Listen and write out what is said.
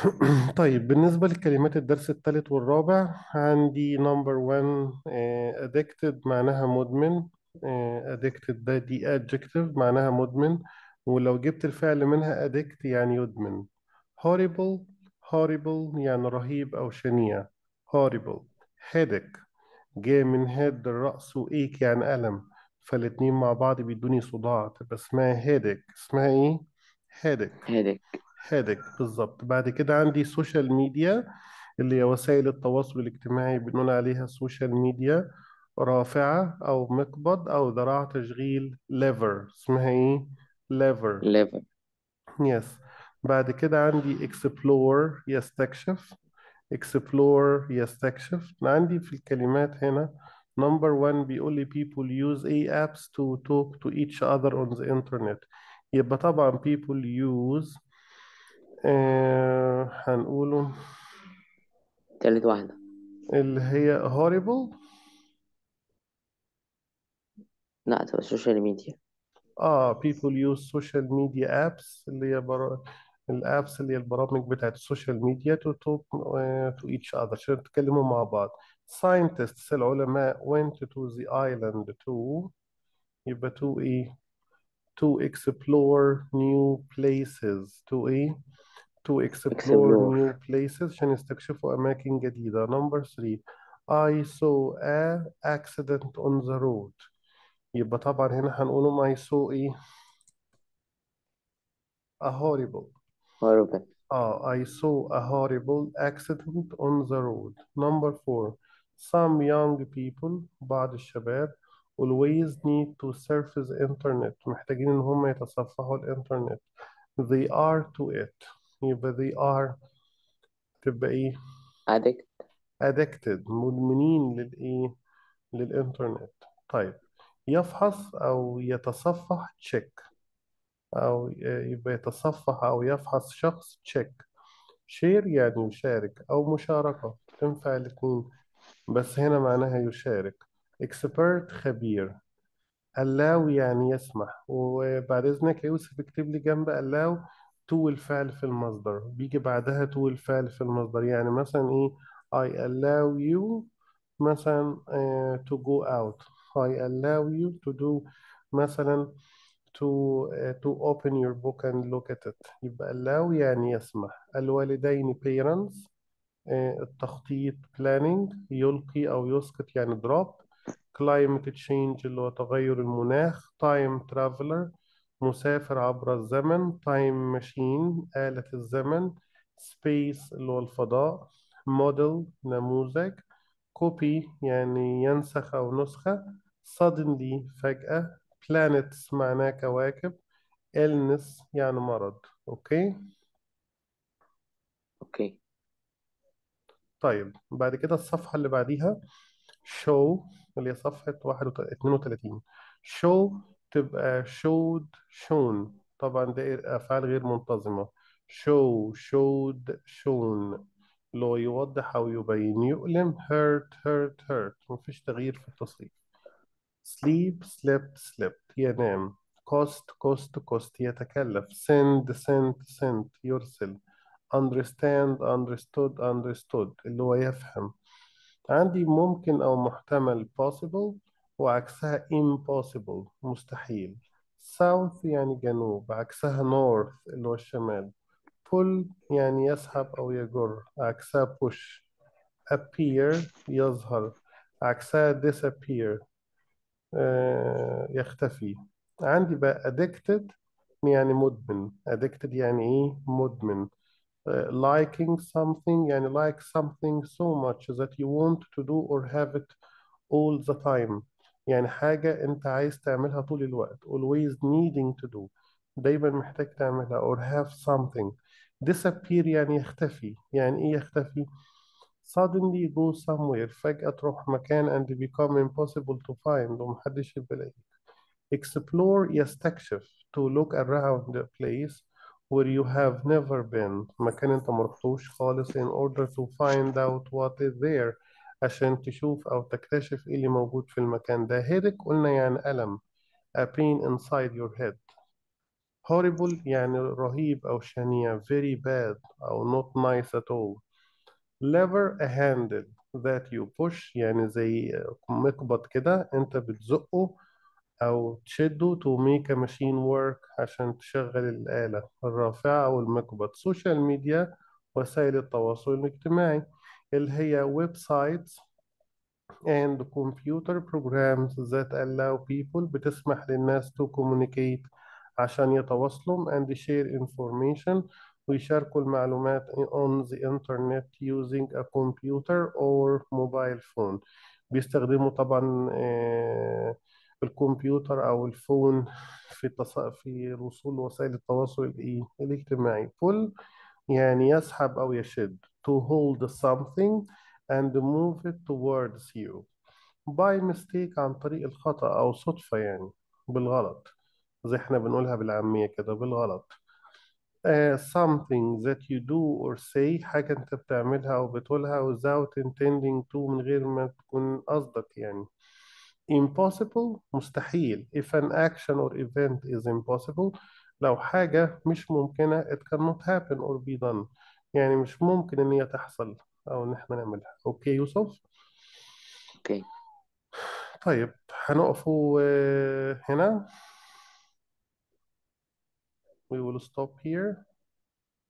طيب بالنسبة لكلمات الدرس الثالث والرابع عندي number one آه، addicted معناها مدمن آه، addicted ده دي adjective معناها مدمن ولو جبت الفعل منها addict يعني يدمن horrible horrible يعني رهيب أو شنيع horrible headache جاي من head الرأس وإيك يعني ألم فالاتنين مع بعض بيدوني صداع تبقى اسمها headache اسمها إيه؟ headache هادك هادك بالظبط بعد كده عندي سوشيال ميديا اللي هي وسائل التواصل الاجتماعي بنقول عليها سوشيال ميديا رافعة أو مقبض أو ذراع تشغيل ليفر اسمها إيه؟ ليفر ليفر يس بعد كده عندي explore يستكشف explore يستكشف عندي في الكلمات هنا number one بيقول لي people use a apps to talk to each other on the internet يبقى طبعا people use آه هنقوله تالت واحدة اللي هي horrible لا تبقى السوشيال ميديا اه people use social media apps اللي هي برا... الابس اللي هي البرامج بتاعت السوشيال ميديا to talk uh, to each other عشان يتكلموا مع بعض scientists العلماء went to the island to يبقى to ايه to explore new places to ايه to explore اكسبلور new places عشان يستكشفوا أماكن جديدة number three I saw a accident on the road يبقى طبعا هنا هنقوله I saw ايه a horrible هوربل آه I saw a horrible accident on the road. Number four, some young people بعض الشباب always need to surf the internet محتاجين إن هم يتصفحوا الإنترنت. They are to it. يبقى they are تبقى إيه؟ ادك addicted مدمنين للإيه؟ للإنترنت. طيب يفحص أو يتصفح check أو يبقى يتصفح أو يفحص شخص check. شير يعني يشارك أو مشاركة تنفع الاتنين بس هنا معناها يشارك expert خبير allow يعني يسمح وبعد إذنك يا يوسف اكتب لي جنب allow تو الفعل في المصدر بيجي بعدها تو الفعل في المصدر يعني مثلا إيه I allow you مثلا آه, to go out I allow you to do مثلا to uh, to open your book and look at it يبقى allow يعني يسمح الوالدين parents آه، التخطيط planning يلقي أو يسقط يعني drop climate change اللي هو تغير المناخ time traveler مسافر عبر الزمن time machine آلة الزمن space اللي هو الفضاء model نموذج copy يعني ينسخ أو نسخة suddenly فجأة planets معناه كواكب illness يعني مرض أوكي اوكي طيب بعد كده الصفحة اللي بعديها show اللي هي صفحة 32 show تبقى showed shown طبعا ده أفعال غير منتظمة show showed shown اللي هو يوضح أو يبين يؤلم hurt hurt hurt مفيش تغيير في التصريف sleep slept slept ينام cost cost cost يتكلف send sent sent يرسل understand understood understood اللي هو يفهم عندي ممكن أو محتمل possible وعكسها impossible مستحيل south يعني جنوب عكسها north اللي هو الشمال pull يعني يسحب أو يجر عكسها push appear يظهر عكسها disappear آه، يختفي عندي بقى addicted يعني مدمن addicted يعني ايه مدمن آه، liking something يعني like something so much that you want to do or have it all the time يعني حاجة انت عايز تعملها طول الوقت always needing to do دايما محتاج تعملها or have something disappear يعني يختفي يعني ايه يختفي suddenly go somewhere فجأة تروح مكان and become impossible to find ومحدش يبقى لاقيك explore يستكشف to look around a place where you have never been مكان انت مرحتوش خالص in order to find out what is there عشان تشوف أو تكتشف ايه اللي موجود في المكان ده headache قلنا يعني ألم a pain inside your head horrible يعني رهيب أو شنيع very bad أو not nice at all lever a handle that you push يعني زي مقبض كده أنت بتزقه أو تشده to make a machine work عشان تشغل الآلة الرافعة أو المقبض social media وسائل التواصل الاجتماعي اللي هي ويب سايتس and computer programs that allow people بتسمح للناس to communicate عشان يتواصلوا and share information ويشاركوا المعلومات on the internet using a computer or mobile phone بيستخدموا طبعا آه، الكمبيوتر أو الفون في التص... في الوصول لوسائل التواصل الإيه؟ الاجتماعي pull يعني يسحب أو يشد to hold something and move it towards you by mistake عن طريق الخطأ أو صدفة يعني بالغلط زي احنا بنقولها بالعامية كده بالغلط uh, something that you do or say حاجة انت بتعملها أو بتقولها without intending to من غير ما تكون قصدك يعني impossible مستحيل if an action or event is impossible لو حاجة مش ممكنة it cannot happen or be done يعني مش ممكن إن هي تحصل أو إن إحنا نعملها أوكي يوسف اوكي طيب هنقف هنا we will stop here